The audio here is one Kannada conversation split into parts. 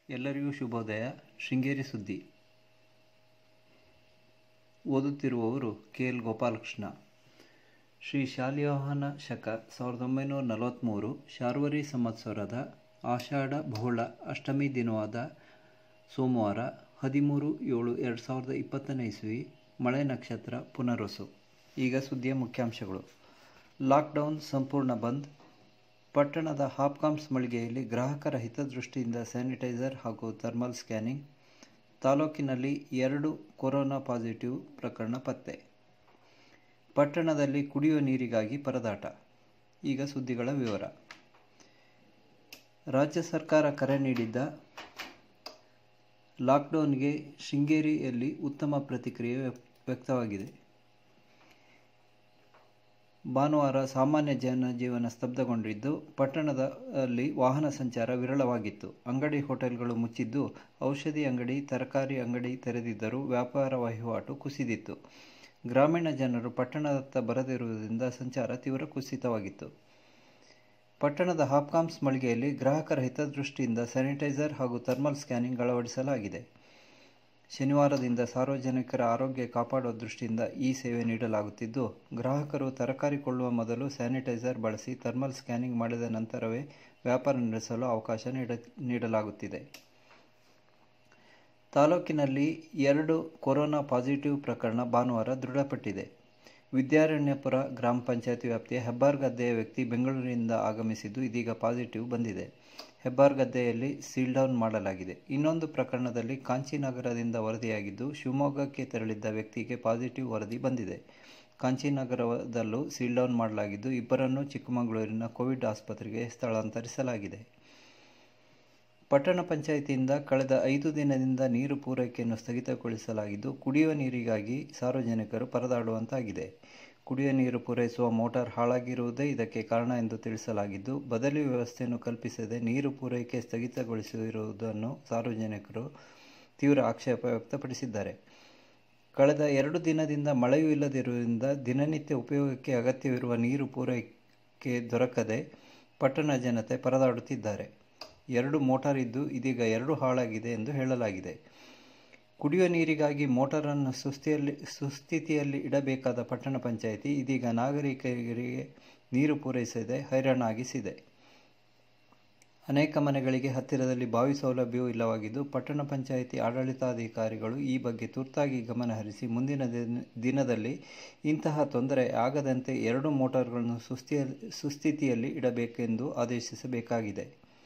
ಎಲ್ಲರಿಗೂ ಶುಭೋದಯ ಶೃಂಗೇರಿ ಸುದ್ದಿ ಓದುತ್ತಿರುವವರು ಕೆ ಎಲ್ ಗೋಪಾಲಕೃಷ್ಣ ಶ್ರೀ ಶಾಲಿವಾಹನ ಶಕ ಸಾವಿರದ ಒಂಬೈನೂರ ನಲವತ್ತ್ಮೂರು ಶಾರ್ವರಿ ಸಂವತ್ಸರದ ಆಷಾಢ ಬಹುಳ ಅಷ್ಟಮಿ ದಿನವಾದ ಸೋಮವಾರ ಹದಿಮೂರು ಏಳು ಎರಡು ಸಾವಿರದ ಇಪ್ಪತ್ತನೇ ಇಸ್ವಿ ಮಳೆ ನಕ್ಷತ್ರ ಪುನರ್ವಸು ಈಗ ಸುದ್ದಿಯ ಮುಖ್ಯಾಂಶಗಳು ಲಾಕ್ಡೌನ್ ಸಂಪೂರ್ಣ ಬಂದ್ ಪಟ್ಟಣದ ಹಾಪ್ಕಾಮ್ಸ್ ಮಳಿಗೆಯಲ್ಲಿ ಗ್ರಾಹಕರ ಹಿತದೃಷ್ಟಿಯಿಂದ ಸ್ಯಾನಿಟೈಸರ್ ಹಾಗೂ ಥರ್ಮಲ್ ಸ್ಕ್ಯಾನಿಂಗ್ ತಾಲೂಕಿನಲ್ಲಿ ಎರಡು ಕೊರೋನಾ ಪಾಸಿಟಿವ್ ಪ್ರಕರಣ ಪತ್ತೆ ಪಟ್ಟಣದಲ್ಲಿ ಕುಡಿಯುವ ನೀರಿಗಾಗಿ ಪರದಾಟ ಈಗ ಸುದ್ದಿಗಳ ವಿವರ ರಾಜ್ಯ ಸರ್ಕಾರ ಕರೆ ನೀಡಿದ್ದ ಲಾಕ್ಡೌನ್ಗೆ ಶೃಂಗೇರಿಯಲ್ಲಿ ಉತ್ತಮ ಪ್ರತಿಕ್ರಿಯೆ ವ್ಯಕ್ತವಾಗಿದೆ ಭಾನುವಾರ ಸಾಮಾನ್ಯ ಜನಜೀವನ ಸ್ತಬ್ಧಗೊಂಡಿದ್ದು ಪಟ್ಟಣದಲ್ಲಿ ವಾಹನ ಸಂಚಾರ ವಿರಳವಾಗಿತ್ತು ಅಂಗಡಿ ಹೋಟೆಲ್ಗಳು ಮುಚ್ಚಿದ್ದು ಔಷಧಿ ಅಂಗಡಿ ತರಕಾರಿ ಅಂಗಡಿ ತೆರೆದಿದ್ದರೂ ವ್ಯಾಪಾರ ವಹಿವಾಟು ಕುಸಿದಿತ್ತು ಗ್ರಾಮೀಣ ಜನರು ಪಟ್ಟಣದತ್ತ ಬರದಿರುವುದರಿಂದ ಸಂಚಾರ ತೀವ್ರ ಕುಸಿತವಾಗಿತ್ತು ಪಟ್ಟಣದ ಹಾಪ್ಕಾಮ್ಸ್ ಮಳಿಗೆಯಲ್ಲಿ ಗ್ರಾಹಕರ ಹಿತದೃಷ್ಟಿಯಿಂದ ಸ್ಯಾನಿಟೈಸರ್ ಹಾಗೂ ಥರ್ಮಲ್ ಸ್ಕ್ಯಾನಿಂಗ್ ಅಳವಡಿಸಲಾಗಿದೆ ಶನಿವಾರದಿಂದ ಸಾರ್ವಜನಿಕರ ಆರೋಗ್ಯ ಕಾಪಾಡುವ ದೃಷ್ಟಿಯಿಂದ ಈ ಸೇವೆ ನೀಡಲಾಗುತ್ತಿದ್ದು ಗ್ರಾಹಕರು ತರಕಾರಿ ಕೊಳ್ಳುವ ಮೊದಲು ಸ್ಯಾನಿಟೈಸರ್ ಬಳಸಿ ಥರ್ಮಲ್ ಸ್ಕ್ಯಾನಿಂಗ್ ಮಾಡಿದ ನಂತರವೇ ವ್ಯಾಪಾರ ನಡೆಸಲು ಅವಕಾಶ ನೀಡ ನೀಡಲಾಗುತ್ತಿದೆ ತಾಲೂಕಿನಲ್ಲಿ ಎರಡು ಕೊರೋನಾ ಪಾಸಿಟಿವ್ ಪ್ರಕರಣ ಭಾನುವಾರ ದೃಢಪಟ್ಟಿದೆ ವಿದ್ಯಾರಣ್ಯಪುರ ಗ್ರಾಮ ಪಂಚಾಯತಿ ವ್ಯಾಪ್ತಿಯ ಹೆಬ್ಬಾರ್ಗದ್ದೆಯ ವ್ಯಕ್ತಿ ಬೆಂಗಳೂರಿನಿಂದ ಆಗಮಿಸಿದ್ದು ಇದೀಗ ಪಾಸಿಟಿವ್ ಬಂದಿದೆ ಹೆಬ್ಬಾರ್ಗದ್ದೆಯಲ್ಲಿ ಸೀಲ್ ಡೌನ್ ಮಾಡಲಾಗಿದೆ ಇನ್ನೊಂದು ಪ್ರಕರಣದಲ್ಲಿ ಕಾಂಚೀನಗರದಿಂದ ವರದಿಯಾಗಿದ್ದು ಶಿವಮೊಗ್ಗಕ್ಕೆ ತೆರಳಿದ್ದ ವ್ಯಕ್ತಿಗೆ ಪಾಸಿಟಿವ್ ವರದಿ ಬಂದಿದೆ ಕಾಂಚೀನಗರದಲ್ಲೂ ಸೀಲ್ ಡೌನ್ ಮಾಡಲಾಗಿದ್ದು ಇಬ್ಬರನ್ನು ಚಿಕ್ಕಮಗಳೂರಿನ ಕೋವಿಡ್ ಆಸ್ಪತ್ರೆಗೆ ಸ್ಥಳಾಂತರಿಸಲಾಗಿದೆ ಪಟ್ಟಣ ಪಂಚಾಯಿತಿಯಿಂದ ಕಳೆದ ಐದು ದಿನದಿಂದ ನೀರು ಪೂರೈಕೆಯನ್ನು ಸ್ಥಗಿತಗೊಳಿಸಲಾಗಿದ್ದು ಕುಡಿಯುವ ನೀರಿಗಾಗಿ ಸಾರ್ವಜನಿಕರು ಪರದಾಡುವಂತಾಗಿದೆ ಕುಡಿಯುವ ನೀರು ಪೂರೈಸುವ ಮೋಟಾರ್ ಹಾಳಾಗಿರುವುದೇ ಇದಕ್ಕೆ ಕಾರಣ ಎಂದು ತಿಳಿಸಲಾಗಿದ್ದು ಬದಲಿ ವ್ಯವಸ್ಥೆಯನ್ನು ಕಲ್ಪಿಸದೆ ನೀರು ಪೂರೈಕೆ ಸ್ಥಗಿತಗೊಳಿಸಿರುವುದನ್ನು ಸಾರ್ವಜನಿಕರು ತೀವ್ರ ಆಕ್ಷೇಪ ವ್ಯಕ್ತಪಡಿಸಿದ್ದಾರೆ ಕಳೆದ ಎರಡು ದಿನದಿಂದ ಮಳೆಯೂ ಇಲ್ಲದಿರುವುದರಿಂದ ದಿನನಿತ್ಯ ಉಪಯೋಗಕ್ಕೆ ಅಗತ್ಯವಿರುವ ನೀರು ಪೂರೈಕೆ ದೊರಕದೆ ಪಟ್ಟಣ ಜನತೆ ಪರದಾಡುತ್ತಿದ್ದಾರೆ ಎರಡು ಮೋಟಾರ್ ಇದ್ದು ಇದೀಗ ಎರಡು ಹಾಳಾಗಿದೆ ಎಂದು ಹೇಳಲಾಗಿದೆ ಕುಡಿಯುವ ನೀರಿಗಾಗಿ ಮೋಟಾರನ್ನು ಸುಸ್ಥಿಯಲ್ಲಿ ಸುಸ್ಥಿತಿಯಲ್ಲಿ ಇಡಬೇಕಾದ ಪಟ್ಟಣ ಪಂಚಾಯಿತಿ ಇದೀಗ ನಾಗರಿಕರಿಗೆ ನೀರು ಪೂರೈಸದೆ ಹೈರಾಣಾಗಿಸಿದೆ ಅನೇಕ ಮನೆಗಳಿಗೆ ಹತ್ತಿರದಲ್ಲಿ ಬಾವಿ ಸೌಲಭ್ಯವೂ ಇಲ್ಲವಾಗಿದ್ದು ಪಟ್ಟಣ ಪಂಚಾಯಿತಿ ಆಡಳಿತಾಧಿಕಾರಿಗಳು ಈ ಬಗ್ಗೆ ತುರ್ತಾಗಿ ಗಮನಹರಿಸಿ ಮುಂದಿನ ದಿನದಲ್ಲಿ ಇಂತಹ ತೊಂದರೆ ಆಗದಂತೆ ಎರಡು ಮೋಟಾರ್ಗಳನ್ನು ಸುಸ್ಥಿಯ ಸುಸ್ಥಿತಿಯಲ್ಲಿ ಇಡಬೇಕೆಂದು ಆದೇಶಿಸಬೇಕಾಗಿದೆ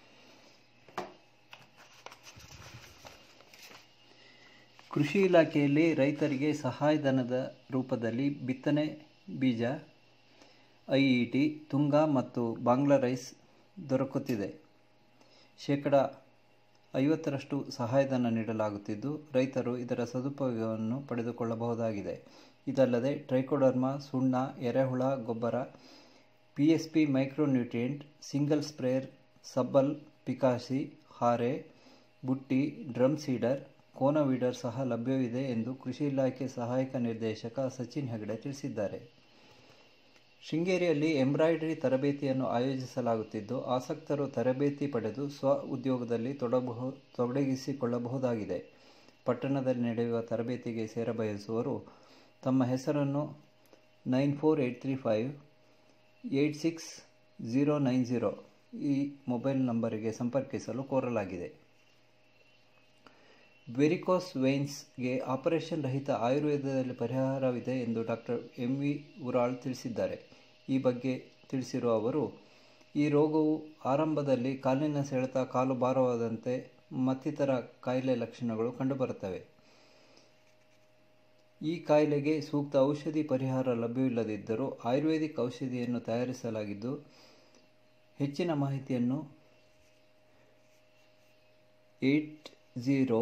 ಕೃಷಿ ಇಲಾಖೆಯಲ್ಲಿ ರೈತರಿಗೆ ಸಹಾಯಧನದ ರೂಪದಲ್ಲಿ ಬಿತ್ತನೆ ಬೀಜ ಐಇಟಿ ತುಂಗ ಮತ್ತು ಬಾಂಗ್ಲಾ ರೈಸ್ ದೊರಕುತ್ತಿದೆ ಶೇಕಡ ಐವತ್ತರಷ್ಟು ಸಹಾಯಧನ ನೀಡಲಾಗುತ್ತಿದ್ದು ರೈತರು ಇದರ ಸದುಪಯೋಗವನ್ನು ಪಡೆದುಕೊಳ್ಳಬಹುದಾಗಿದೆ ಇದಲ್ಲದೆ ಟ್ರೈಕೋಡರ್ಮಾ ಸುಣ್ಣ ಎರೆಹುಳ ಗೊಬ್ಬರ P S P micronutrient single sprayer ಸಬ್ಬಲ್ ಪಿಕಾಸಿ ಹಾರೆ ಬುಟ್ಟಿ ಡ್ರಮ್ ಸೀಡರ್ ಕೋನ ವೀಡರ್ ಸಹ ಲಭ್ಯವಿದೆ ಎಂದು ಕೃಷಿ ಇಲಾಖೆ ಸಹಾಯಕ ನಿರ್ದೇಶಕ ಸಚಿನ್ ಹೆಗಡೆ ತಿಳಿಸಿದ್ದಾರೆ ಶೃಂಗೇರಿಯಲ್ಲಿ ಎಂಬ್ರಾಯ್ಡರಿ ತರಬೇತಿಯನ್ನು ಆಯೋಜಿಸಲಾಗುತ್ತಿದ್ದು ಆಸಕ್ತರು ತರಬೇತಿ ಪಡೆದು ಸ್ವ ಉದ್ಯೋಗದಲ್ಲಿ ತೊಡಬಹು ತೊಡಗಿಸಿಕೊಳ್ಳಬಹುದಾಗಿದೆ ಪಟ್ಟಣದಲ್ಲಿ ನಡೆಯುವ ತರಬೇತಿಗೆ ಸೇರಬಯಸುವವರು ತಮ್ಮ ಹೆಸರನ್ನು nine four eight three five eight six zero nine zero ಈ ಮೊಬೈಲ್ ನಂಬರಿಗೆ ಸಂಪರ್ಕಿಸಲು ಕೋರಲಾಗಿದೆ ವೆರಿಕೋಸ್ ವೇನ್ಸ್ಗೆ ಆಪರೇಷನ್ ರಹಿತ ಆಯುರ್ವೇದದಲ್ಲಿ ಪರಿಹಾರವಿದೆ ಎಂದು ಡಾಕ್ಟರ್ ಎಂ ವಿ ಉರಾಳ್ ತಿಳಿಸಿದ್ದಾರೆ ಈ ಬಗ್ಗೆ ತಿಳಿಸಿರುವ ಅವರು ಈ ರೋಗವು ಆರಂಭದಲ್ಲಿ ಕಾಲಿನ ಸೆಳೆತ ಕಾಲು ಭಾರವಾದಂತೆ ಮತ್ತಿತರ ಕಾಯಿಲೆ ಲಕ್ಷಣಗಳು ಕಂಡುಬರುತ್ತವೆ ಈ ಕಾಯಿಲೆಗೆ ಸೂಕ್ತ ಔಷಧಿ ಪರಿಹಾರ ಲಭ್ಯವಿಲ್ಲದಿದ್ದರೂ ಆಯುರ್ವೇದಿಕ್ ಔಷಧಿಯನ್ನು ತಯಾರಿಸಲಾಗಿದ್ದು ಹೆಚ್ಚಿನ ಮಾಹಿತಿಯನ್ನು eight zero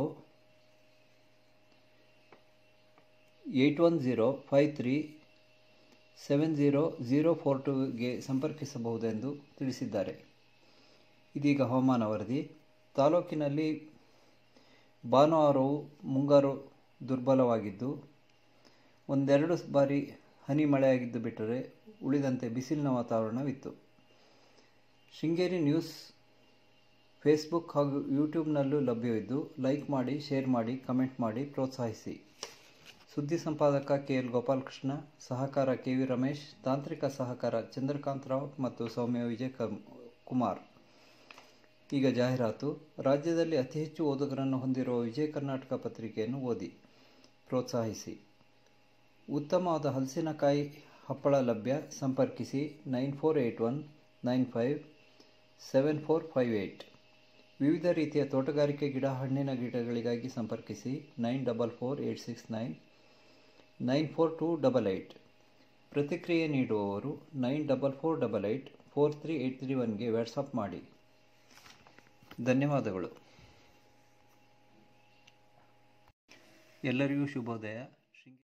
eight one zero five three seven zero zero four ಟೂಗೆ ಸಂಪರ್ಕಿಸಬಹುದೆಂದು ತಿಳಿಸಿದ್ದಾರೆ ಇದೀಗ ಹವಾಮಾನ ವರದಿ ತಾಲೂಕಿನಲ್ಲಿ ಭಾನುವಾರವು ಮುಂಗಾರು ದುರ್ಬಲವಾಗಿದ್ದು ಒಂದೆರಡು ಬಾರಿ ಹನಿ ಮಳೆಯಾಗಿದ್ದು ಬಿಟ್ಟರೆ ಉಳಿದಂತೆ ಬಿಸಿಲಿನ ವಾತಾವರಣವಿತ್ತು ಶೃಂಗೇರಿ ನ್ಯೂಸ್ ಫೇಸ್ಬುಕ್ ಹಾಗೂ ಯೂಟ್ಯೂಬ್ನಲ್ಲೂ ಲಭ್ಯವಿದ್ದು ಲೈಕ್ ಮಾಡಿ ಶೇರ್ ಮಾಡಿ ಕಮೆಂಟ್ ಮಾಡಿ ಪ್ರೋತ್ಸಾಹಿಸಿ ಸುದ್ದಿ ಸಂಪಾದಕ ಕೆ ಎಲ್ ಗೋಪಾಲಕೃಷ್ಣ ಸಹಕಾರ ಕೆ ವಿ ರಮೇಶ್ ತಾಂತ್ರಿಕ ಸಹಕಾರ ಚಂದ್ರಕಾಂತ್ ರಾವ್ ಮತ್ತು ಸೌಮ್ಯ ವಿಜಯ್ ಕುಮಾರ್ ಈಗ ಜಾಹೀರಾತು ರಾಜ್ಯದಲ್ಲಿ ಅತಿ ಹೆಚ್ಚು ಓದುಗರನ್ನು ಹೊಂದಿರುವ ವಿಜಯ ಕರ್ನಾಟಕ ಪತ್ರಿಕೆಯನ್ನು ಓದಿ ಪ್ರೋತ್ಸಾಹಿಸಿ ಉತ್ತಮವಾದ ಹಲಸಿನಕಾಯಿ ಹಪ್ಪಳ ಲಭ್ಯ ಸಂಪರ್ಕಿಸಿ nine four eight one nine five seven four five eight ವಿವಿಧ ರೀತಿಯ ತೋಟಗಾರಿಕೆ ಗಿಡ ಹಣ್ಣಿನ ಗಿಡಗಳಿಗಾಗಿ ಸಂಪರ್ಕಿಸಿ nine double four eight six nine nine four two double eight ಪ್ರತಿಕ್ರಿಯೆ ನೀಡುವವರು nine double four double eight four three eight three ಒನ್ಗೆ ವಾಟ್ಸಪ್ ಮಾಡಿ ಧನ್ಯವಾದಗಳು ಎಲ್ಲರಿಗೂ ಶುಭೋದಯ